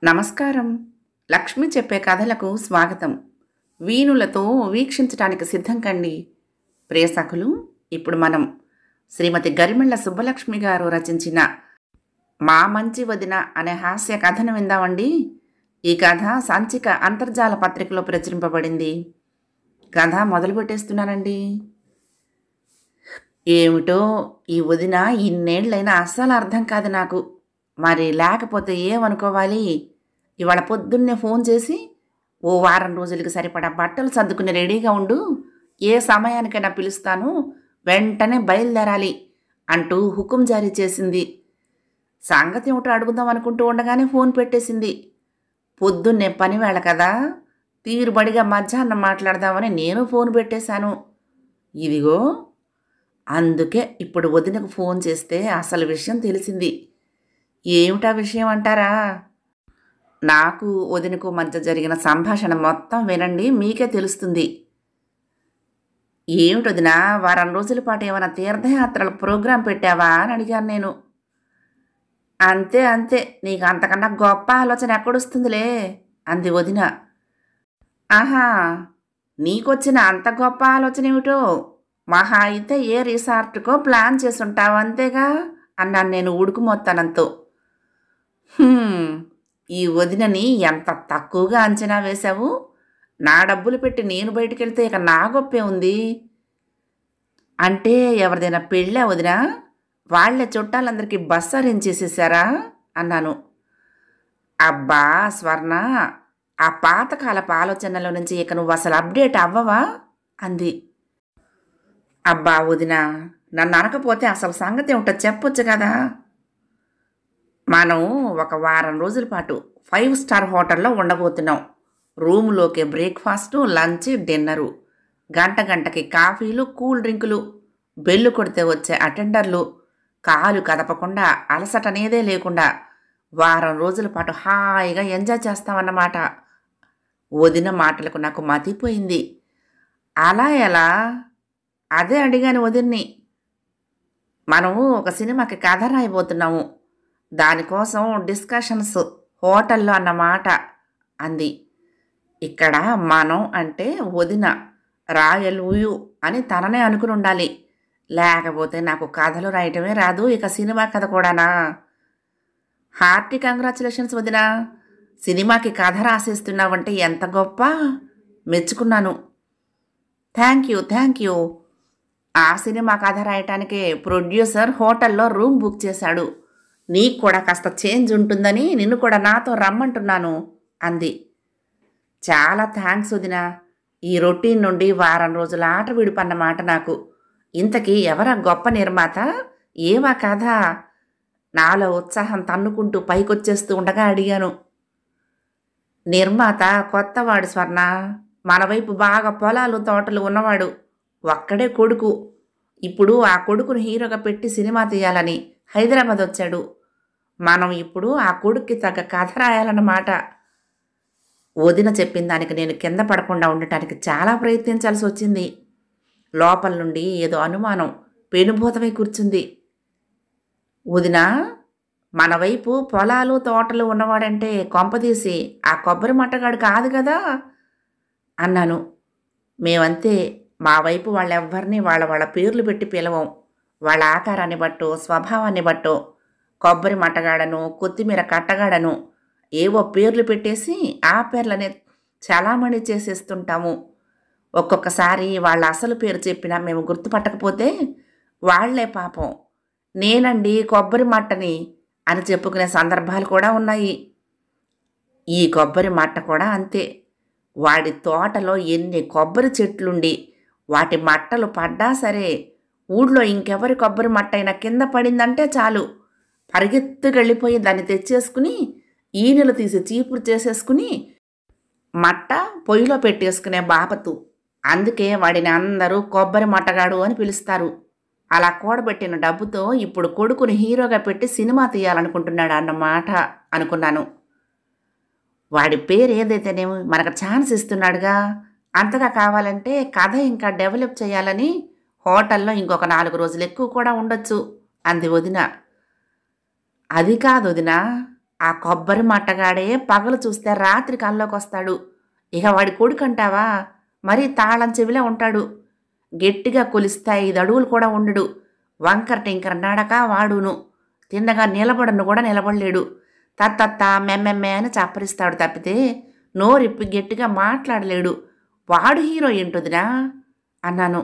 నమస్కారం లక్ష్మి చెప్పే కథలకు స్వాగతం వీణులతో వీక్షించటానికి సిద్ధం కండి ప్రియసఖులు ఇప్పుడు మనం శ్రీమతి గరిమెళ్ల సుబ్బలక్ష్మి గారు రచించిన మా మంచి వదిన అనే హాస్య కథను విందామండి ఈ కథ సంచిక అంతర్జాల పత్రికలో ప్రచురింపబడింది కథ మొదలు పెట్టేస్తున్నానండి ఏమిటో ఈ వదిన ఇన్నేళ్లైనా అస్సలు అర్థం కాదు నాకు మరి లేకపోతే ఏమనుకోవాలి ఇవాళ పొద్దున్నే ఫోన్ చేసి ఓ వారం రోజులకి సరిపడా బట్టలు సర్దుకుని రెడీగా ఉండు ఏ సమయానికైనా పిలుస్తాను వెంటనే బయలుదేరాలి అంటూ హుకుం జారీ చేసింది సంగతి ఏమిటో అడుగుదాం అనుకుంటూ ఉండగానే ఫోన్ పెట్టేసింది పొద్దున్నే పనివేళ కదా తీరుబడిగా మధ్యాహ్నం మాట్లాడదామని నేను ఫోన్ పెట్టేశాను ఇదిగో అందుకే ఇప్పుడు వదినకు ఫోన్ చేస్తే అసలు విషయం తెలిసింది ఏమిటా విషయం అంటారా నాకు వదినకు మధ్య జరిగిన సంభాషణ మొత్తం వినండి మీకే తెలుస్తుంది ఏమిటి వదిన వారం రోజుల పాటు ఏమైనా తీర్థయాత్రల ప్రోగ్రాం పెట్టావా అని అడిగాను నేను అంతే అంతే నీకు అంతకన్నా గొప్ప ఆలోచన ఎక్కడొస్తుందిలే అంది వదిన ఆహా నీకొచ్చిన అంత గొప్ప ఆలోచన ఏమిటో మహా అయితే ఏ రిసార్ట్కో ప్లాన్ చేసుంటావు అంతేగా అన్నాను నేను ఉడుకు మొత్తానంతో "హ్మ్, ఈ వదినని ఎంత తక్కువగా అంచనా వేశావు నా డబ్బులు పెట్టి నేను బయటికి వెళ్తే ఇక నా గొప్పే ఉంది అంటే ఎవరిదైనా పెళ్ళా వదినా వాళ్ళే చుట్టాలందరికీ బస్ అరేంజ్ చేసేసారా అన్నాను అబ్బా స్వర్ణ ఆ పాతకాలపు ఆలోచనల నుంచి ఇక నువ్వు అసలు అప్డేట్ అవ్వవా అంది అబ్బా వదిన నన్ను అనకపోతే అసలు సంగతి ఏమిటో చెప్పొచ్చు కదా మనం ఒక వారం రోజుల పాటు ఫైవ్ స్టార్ హోటల్లో ఉండబోతున్నాం రూములోకి బ్రేక్ఫాస్టు లంచ్ డిన్నరు గంట గంటకి కాఫీలు కూల్ డ్రింకులు బెల్లు కొడితే వచ్చే అటెండర్లు కాలు కదపకుండా అలసట అనేదే లేకుండా వారం రోజుల పాటు హాయిగా ఎంజాయ్ చేస్తామన్నమాట వదిన మాటలకు నాకు మతిపోయింది అలా ఎలా అదే అడిగాను వదిన్ని మనము ఒక సినిమాకి కథ రాయబోతున్నాము దానికోసం డిస్కషన్స్ హోటల్లో అన్నమాట అంది ఇక్కడ మనం అంటే వదిన రాయలుయు అని తననే అనుకుని ఉండాలి లేకపోతే నాకు కథలు రాయటమే రాదు ఇక సినిమా కథ కూడానా హార్టీ కంగ్రాచులేషన్స్ వదినా సినిమాకి కథ రాసేస్తున్నావంటే ఎంత గొప్ప మెచ్చుకున్నాను థ్యాంక్ యూ థ్యాంక్ యూ ఆ సినిమా కథ రాయటానికి ప్రొడ్యూసర్ హోటల్లో రూమ్ బుక్ చేశాడు నీకు కూడా కాస్త చేంజ్ ఉంటుందని నిన్ను కూడా నాతో రమ్మంటున్నాను అంది చాలా థ్యాంక్స్ వదినా ఈ రొటీన్ నుండి వారం రోజుల ఆట విడిపన్నమాట నాకు ఇంతకీ ఎవరా గొప్ప నిర్మాత ఏమా కథ నాలో ఉత్సాహం తన్నుకుంటూ పైకొచ్చేస్తూ ఉండగా అడిగాను నిర్మాత కొత్తవాడు స్వర్ణ మన వైపు బాగా పొలాలు తోటలు ఉన్నవాడు ఒక్కడే కొడుకు ఇప్పుడు ఆ కొడుకును హీరోగా పెట్టి సినిమా తీయాలని హైదరాబాద్ వచ్చాడు మనం ఇప్పుడు ఆ కొడుక్కి తగ్గ కథ రాయాలన్నమాట వదిన చెప్పిన దానికి నేను కింద పడకుండా ఉండటానికి చాలా ప్రయత్నించాల్సి వచ్చింది లోపల నుండి ఏదో అనుమానం పెనుభూతమై కూర్చుంది వదిన మన వైపు పొలాలు తోటలు ఉన్నవాడంటే కొంపదీసి ఆ కొబ్బరి మట్టగాడు కాదు కదా అన్నాను మేమంతే మా వైపు వాళ్ళెవ్వరినీ వాళ్ళ వాళ్ళ పేర్లు పెట్టి పిలవం వాళ్ళ ఆకారాన్ని బట్టో స్వభావాన్ని బట్టో కొబ్బరి మట్టగాడను కొత్తిమీర కట్టగాడను ఏవో పేర్లు పెట్టేసి ఆ పేర్లనే చలామణి చేసేస్తుంటాము ఒక్కొక్కసారి వాళ్ళ అసలు పేరు చెప్పినా మేము గుర్తుపట్టకపోతే వాళ్లే పాపం నేనండి కొబ్బరి మట్టని అని చెప్పుకునే సందర్భాలు కూడా ఉన్నాయి ఈ కొబ్బరి మట్ట కూడా అంతే వాడి తోటలో ఎన్ని కొబ్బరి చెట్లుండి వాటి మట్టలు పడ్డా సరే ఊళ్ళో ఇంకెవరి కొబ్బరి మట్ట అయినా కింద పడిందంటే చాలు పరిగెత్తుకెళ్ళిపోయి దాన్ని తెచ్చేసుకుని ఈనెలు తీసి చీపురు చేసేసుకుని మట్ట పొయ్యిలో పెట్టేసుకునే బాపతు అందుకే వాడిని అందరూ కొబ్బరి మట్టగాడు అని పిలుస్తారు అలా కూడబెట్టిన డబ్బుతో ఇప్పుడు కొడుకుని హీరోగా పెట్టి సినిమా తీయాలనుకుంటున్నాడు అన్నమాట అనుకున్నాను వాడి పేరు ఏదైతేనేమో మనకు ఛాన్స్ ఇస్తున్నాడుగా అంతగా కావాలంటే కథ ఇంకా డెవలప్ చేయాలని హోటల్లో ఇంకొక నాలుగు రోజులు ఎక్కువ కూడా ఉండొచ్చు అంది వదిన అది కాదు వదిన ఆ కొబ్బరి మట్టగాడే పగలు చూస్తే రాత్రి కల్లోకి వస్తాడు ఇక వాడి కొడుకంటావా మరీ తాళం చెవిలా ఉంటాడు గట్టిగా కొలిస్తే ఐదు అడుగులు కూడా ఉండడు వంకర టింకర నడక వాడును తిన్నగా నిలబడను కూడా నిలబడలేడు తత్తత్త మెమ్మెమ్మే అని చప్పరిస్తాడు తప్పితే నోరిప్పి గట్టిగా మాట్లాడలేడు వాడు హీరో ఏంటుదినా అన్నాను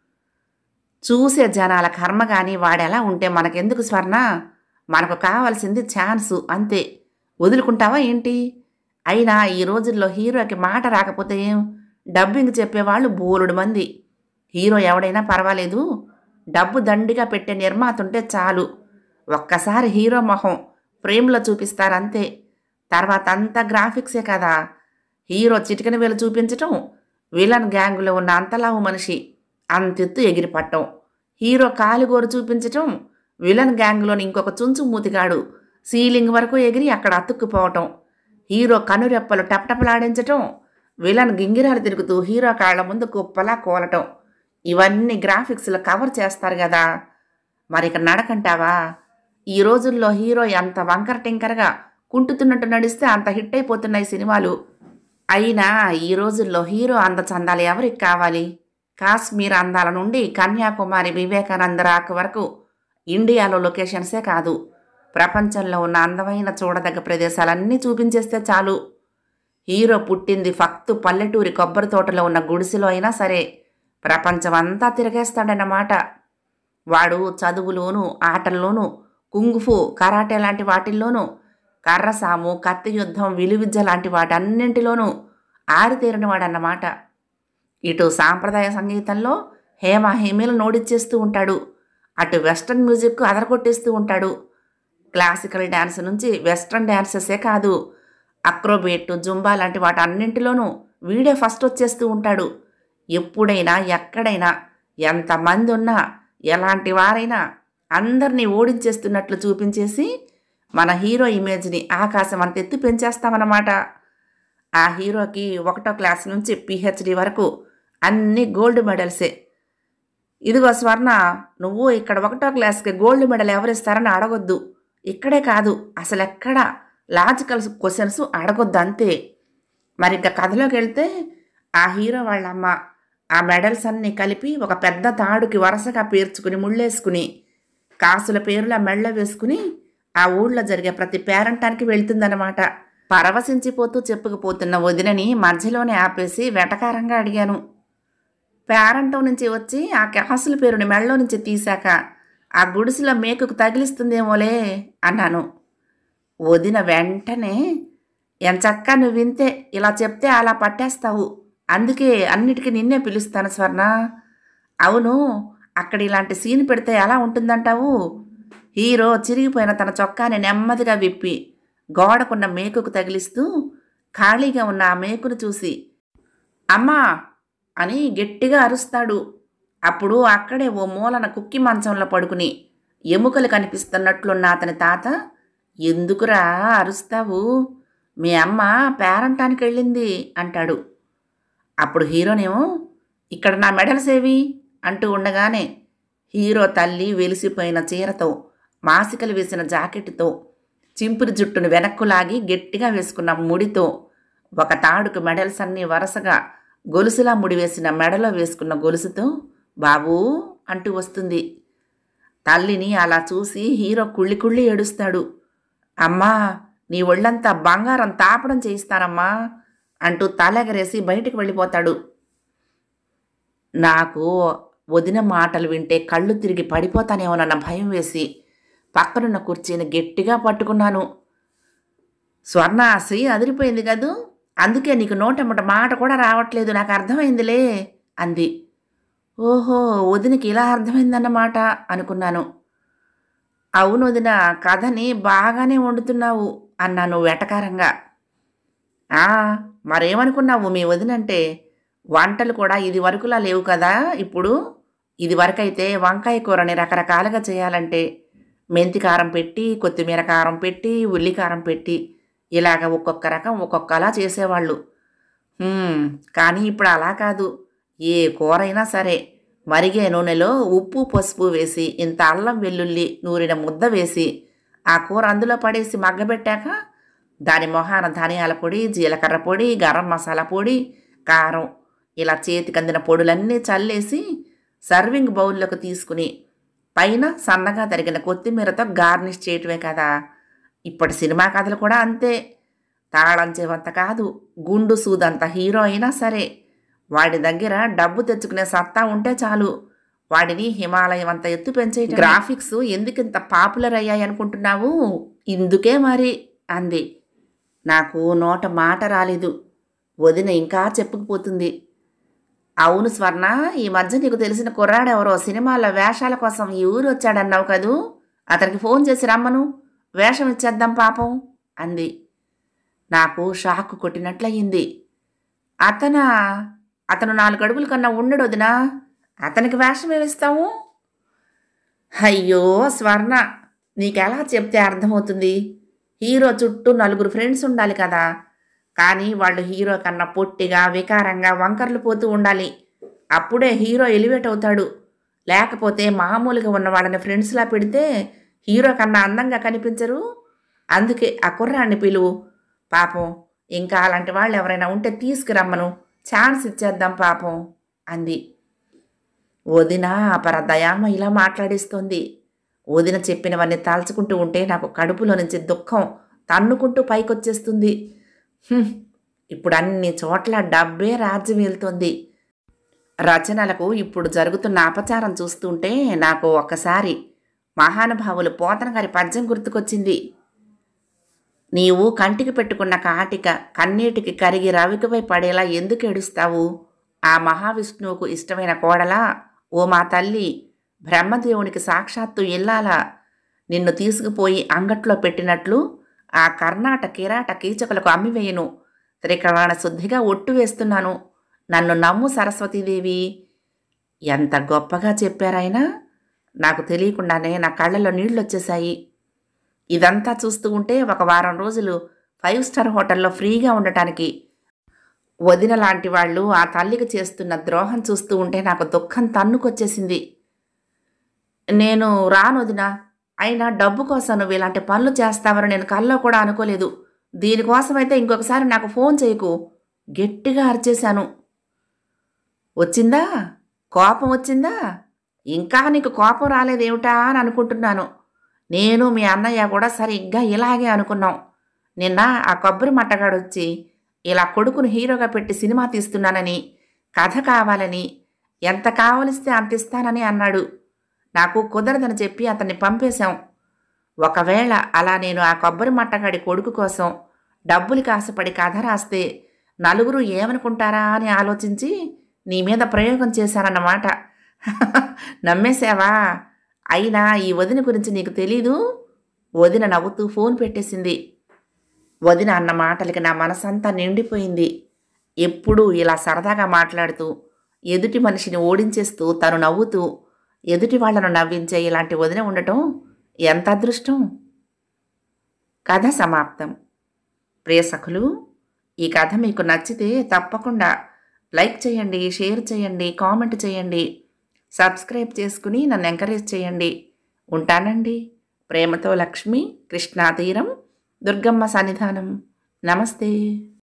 చూసే జనాల కర్మ కానీ వాడెలా ఉంటే మనకెందుకు స్వర్ణ మనకు కావాల్సింది ఛాన్సు అంతే వదులుకుంటావా ఏంటి అయినా ఈ రోజుల్లో హీరోకి మాట రాకపోతే ఏం డబ్బింగ్ చెప్పేవాళ్ళు బోలుడు మంది హీరో ఎవడైనా పర్వాలేదు డబ్బు దండిగా పెట్టే నిర్మాత ఉంటే చాలు ఒక్కసారి హీరో మొహం ఫ్రేమ్లో చూపిస్తారంతే తర్వాత అంతా గ్రాఫిక్సే కదా హీరో చిటికన వేలు చూపించటం విలన్ గ్యాంగులో ఉన్న అంతలావు మనిషి అంతెత్తు ఎగిరిపట్టం హీరో కాలుగోరు చూపించటం విలన్ గ్యాంగ్లోని ఇంకొక చుంచు మూతిగాడు సీలింగ్ వరకు ఎగిరి అక్కడ అతుక్కుపోవటం హీరో కనురెప్పలు టపటపలాడించటం విలన్ గింగిరాలు తిరుగుతూ హీరో కాళ్ళ ముందు కుప్పలా కోలటం ఇవన్నీ గ్రాఫిక్స్లో కవర్ చేస్తారు కదా మరి ఇక నడకంటావా ఈ రోజుల్లో హీరో ఎంత వంకర టింకరగా కుంటుతున్నట్టు నడిస్తే అంత హిట్ అయిపోతున్నాయి సినిమాలు అయినా ఈ రోజుల్లో హీరో అందచందాలు ఎవరికి కావాలి కాశ్మీర్ అందాల నుండి కన్యాకుమారి వివేకానంద రాక్ వరకు ఇండియాలో లొకేషన్సే కాదు ప్రపంచంలో ఉన్న అందమైన చూడదగ్గ ప్రదేశాలన్నీ చూపించేస్తే చాలు హీరో పుట్టింది ఫక్తు పల్లెటూరి కొబ్బరి తోటలో ఉన్న గుడిసెలో అయినా సరే ప్రపంచమంతా తిరగేస్తాడన్నమాట వాడు చదువులోను ఆటల్లోనూ కుంగుఫు కరాటే లాంటి వాటిల్లోనూ కర్రసాము కత్తి యుద్ధం విలువిద్య లాంటి వాటన్నింటిలోనూ ఆరితేరిన వాడన్నమాట ఇటు సాంప్రదాయ సంగీతంలో హేమ హేమీలు నోడిచ్చేస్తూ ఉంటాడు అటు వెస్ట్రన్ మ్యూజిక్ అదరగొట్టేస్తూ ఉంటాడు క్లాసికల్ డ్యాన్స్ నుంచి వెస్ట్రన్ డ్యాన్సెసే కాదు అక్రోబేట్ జుంబా లాంటి వాటి అన్నింటిలోనూ వీడే ఫస్ట్ వచ్చేస్తూ ఉంటాడు ఎప్పుడైనా ఎక్కడైనా ఎంతమంది ఉన్నా ఎలాంటి వారైనా అందరినీ ఓడించేస్తున్నట్లు చూపించేసి మన హీరో ఇమేజ్ని ఆకాశం అంత ఎత్తు పెంచేస్తామన్నమాట ఆ హీరోకి ఒకటో క్లాస్ నుంచి పిహెచ్డి వరకు అన్ని గోల్డ్ మెడల్సే ఇదిగో స్వర్ణ నువ్వు ఇక్కడ ఒకటో క్లాస్కి గోల్డ్ మెడల్ ఎవరిస్తారని అడగొద్దు ఇక్కడే కాదు అసలు ఎక్కడ లాజికల్ క్వశ్చన్స్ అడగొద్దు అంతే మరి ఇంకా కథలోకి వెళ్తే ఆ హీరో వాళ్ళ అమ్మ ఆ మెడల్స్ అన్నీ కలిపి ఒక పెద్ద తాడుకి వరుసగా పేర్చుకుని ముళ్ళేసుకుని కాసుల పేరులా మెళ్ళ వేసుకుని ఆ ఊళ్ళో జరిగే ప్రతి పేరంటానికి వెళ్తుందన్నమాట పరవశించిపోతూ చెప్పుకుపోతున్న వదినని మధ్యలోనే ఆపేసి వెటకారంగా అడిగాను పేరంటం నుంచి వచ్చి ఆ కాసుల పేరుని మెళ్ళలో నుంచి తీశాక ఆ గుడిసెలో మేకుకు తగిలిస్తుందేమోలే అన్నాను వదిన వెంటనే ఎంచక్క నువ్వు వింతే ఇలా చెప్తే అలా పట్టేస్తావు అందుకే అన్నిటికీ నిన్నే పిలుస్తాను స్వర్ణ అవును అక్కడ ఇలాంటి సీన్ పెడితే ఎలా ఉంటుందంటావు హీరో చిరిగిపోయిన తన చొక్కాని నెమ్మదిగా విప్పి గోడకున్న మేకుకు తగిలిస్తూ ఖాళీగా ఉన్న ఆ మేకును చూసి అమ్మా అని గట్టిగా అరుస్తాడు అప్పుడు అక్కడే ఓ మూలన కుక్కి మంచంలో పడుకుని ఎముకలు కనిపిస్తున్నట్లున్న అతని తాత ఎందుకురా అరుస్తావు మీ అమ్మ పేరంటానికి వెళ్ళింది అంటాడు అప్పుడు హీరోనేమో ఇక్కడ నా మెడల్స్ ఏవి అంటూ ఉండగానే హీరో తల్లి వెలిసిపోయిన చీరతో మాసికలు వేసిన జాకెట్తో చింపురి జుట్టును వెనక్కు లాగి గట్టిగా వేసుకున్న ముడితో ఒక తాడుకు మెడల్స్ అన్నీ వరుసగా గొలుసులా ముడివేసిన మెడలో వేసుకున్న గొలుసుతో బాబూ అంటూ వస్తుంది తల్లిని అలా చూసి హీరో కుళ్ళి కుళ్ళి ఏడుస్తాడు అమ్మా నీ ఒళ్ళంతా బంగారం తాపడం చేయిస్తానమ్మా అంటూ తలెగరేసి బయటికి వెళ్ళిపోతాడు నాకు వదిన మాటలు వింటే కళ్ళు తిరిగి పడిపోతానేమోనన్న భయం వేసి పక్కనున్న కుర్చీని గట్టిగా పట్టుకున్నాను స్వర్ణ శ్రీ అదిరిపోయింది కదూ అందుకే నీకు నోటమ్మట మాట కూడా రావట్లేదు నాకు అర్థమైందిలే అంది ఓహో వదినకి ఇలా అర్థమైందన్నమాట అనుకున్నాను అవును వదిన కథని బాగానే వండుతున్నావు అన్నాను వెటకారంగా ఆ మరేమనుకున్నావు మీ వదినంటే వంటలు కూడా ఇది వరకులా లేవు కదా ఇప్పుడు ఇది వరకైతే వంకాయ కూరని రకరకాలుగా చేయాలంటే మెంతి కారం పెట్టి కొత్తిమీర కారం పెట్టి ఉల్లి కారం పెట్టి ఇలాగ ఒక్కొక్క రకం ఒక్కొక్కలా చేసేవాళ్ళు హ్మ్, కానీ ఇప్పుడు అలా కాదు ఏ కూరైనా సరే మరిగే నూనెలో ఉప్పు పసుపు వేసి ఇంత అల్లం వెల్లుల్లి నూరిన ముద్ద వేసి ఆ కూర అందులో పడేసి మగ్గబెట్టాక దాని మొహాన ధనియాల పొడి జీలకర్ర పొడి గరం మసాలా పొడి కారం ఇలా చేతికి అందిన పొడులన్నీ చల్లేసి సర్వింగ్ బౌల్లోకి తీసుకుని పైన సన్నగా తరిగిన కొత్తిమీరతో గార్నిష్ చేయటమే కదా ఇప్పటి సినిమా కథలు కూడా అంతే తాళం చెవంత కాదు గుండు సూదంత హీరో అయినా సరే వాడి దగ్గర డబ్బు తెచ్చుకునే సత్తా ఉంటే చాలు వాడిని హిమాలయం అంత ఎత్తు పెంచే గ్రాఫిక్స్ ఎందుకింత పాపులర్ అయ్యాయి అనుకుంటున్నావు ఇందుకే మరి అంది నాకు నోట మాట రాలేదు వదిన ఇంకా చెప్పుకుపోతుంది అవును స్వర్ణ ఈ మధ్య నీకు తెలిసిన కుర్రాడెవరో సినిమాలో వేషాల కోసం ఈ ఊరు వచ్చాడన్నావు కదూ అతనికి ఫోన్ చేసి రమ్మను వేషం ఇచ్చేద్దాం పాపం అంది నాకు షాక్ కొట్టినట్లయింది అతనా అతను నాలుగు అడుగుల కన్నా ఉండడు వదినా అతనికి వేషం ఏమిస్తాము అయ్యో స్వర్ణ నీకెలా చెప్తే అర్థమవుతుంది హీరో చుట్టూ నలుగురు ఫ్రెండ్స్ ఉండాలి కదా కానీ వాళ్ళు హీరో కన్నా పొట్టిగా వికారంగా వంకర్లు పోతూ ఉండాలి అప్పుడే హీరో ఎలివేట్ అవుతాడు లేకపోతే మామూలుగా ఉన్న వాళ్ళని ఫ్రెండ్స్లా పెడితే హీరో కన్నా అందంగా కనిపించరు అందుకే ఆ కుర్రాన్ని పిలువు పాపం ఇంకా అలాంటి వాళ్ళు ఎవరైనా ఉంటే తీసుకురమ్మను ఛాన్స్ ఇచ్చేద్దాం పాపం అంది వదిన అపర దయామ ఇలా మాట్లాడిస్తోంది వదిన చెప్పినవన్నీ తలుచుకుంటూ ఉంటే నాకు కడుపులో నుంచి దుఃఖం తన్నుకుంటూ పైకొచ్చేస్తుంది హ్మ్, ఇప్పుడు అన్ని చోట్ల డబ్బే రాజ్యం వెళ్తోంది రచనలకు ఇప్పుడు జరుగుతున్న అపచారం చూస్తుంటే నాకు ఒక్కసారి మహానుభావులు పోతన గారి పద్యం గుర్తుకొచ్చింది నీవు కంటికి పెట్టుకున్న కాటిక కన్నీటికి కరిగి రవికపై పడేలా ఎందుకు ఏడుస్తావు ఆ మహావిష్ణువుకు ఇష్టమైన కోడలా ఓ మా తల్లి బ్రహ్మదేవునికి సాక్షాత్తు ఇల్లాలా నిన్ను తీసుకుపోయి అంగట్లో పెట్టినట్లు ఆ కర్ణాట కిరాట కీచకులకు అమ్మివేయను త్రికరణ శుద్ధిగా ఒట్టు వేస్తున్నాను నన్ను నమ్ము సరస్వతీదేవి ఎంత గొప్పగా చెప్పారాయనా నాకు తెలియకుండానే నా కళ్ళలో నీళ్ళు వచ్చేశాయి ఇదంతా చూస్తూ ఉంటే ఒక వారం రోజులు ఫైవ్ స్టార్ హోటల్లో ఫ్రీగా ఉండటానికి వదిన లాంటి వాళ్ళు ఆ తల్లికి చేస్తున్న ద్రోహం చూస్తూ ఉంటే నాకు దుఃఖం తన్నుకొచ్చేసింది నేను రాను వదిన అయినా డబ్బు కోసం నువ్వు ఇలాంటి పనులు చేస్తావని నేను కల్లో కూడా అనుకోలేదు దీనికోసమైతే ఇంకొకసారి నాకు ఫోన్ చేయకు గట్టిగా అరిచేశాను వచ్చిందా కోపం వచ్చిందా ఇంకా నీకు కోపం రాలేదేమిటా అని అనుకుంటున్నాను నేను మీ అన్నయ్య కూడా సరిగ్గా ఇలాగే అనుకున్నాం నిన్న ఆ కొబ్బరి మట్టగాడు వచ్చి ఇలా కొడుకును హీరోగా పెట్టి సినిమా తీస్తున్నానని కథ కావాలని ఎంత కావలిస్తే అంత ఇస్తానని అన్నాడు నాకు కుదరదని చెప్పి అతన్ని పంపేశాం ఒకవేళ అలా నేను ఆ కొబ్బరి మట్టగాడి కొడుకు కోసం డబ్బులకి ఆశపడి కథ రాస్తే నలుగురు ఏమనుకుంటారా అని ఆలోచించి నీ మీద ప్రయోగం చేశానన్నమాట నమ్మేశావా అయినా ఈ వదిన గురించి నీకు తెలీదు వదిన నవ్వుతూ ఫోన్ పెట్టేసింది వదిన అన్న మాటలకి నా మనసంతా నిండిపోయింది ఎప్పుడూ ఇలా సరదాగా మాట్లాడుతూ ఎదుటి మనిషిని ఓడించేస్తూ తను నవ్వుతూ ఎదుటి వాళ్లను నవ్వించే ఇలాంటి వదిన ఉండటం ఎంత అదృష్టం కథ సమాప్తం ప్రియ సఖులు ఈ కథ మీకు నచ్చితే తప్పకుండా లైక్ చేయండి షేర్ చేయండి కామెంట్ చేయండి సబ్స్క్రైబ్ చేసుకుని నన్ను ఎంకరేజ్ చేయండి ఉంటానండి ప్రేమతో లక్ష్మి కృష్ణా తీరం దుర్గమ్మ సన్నిధానం నమస్తే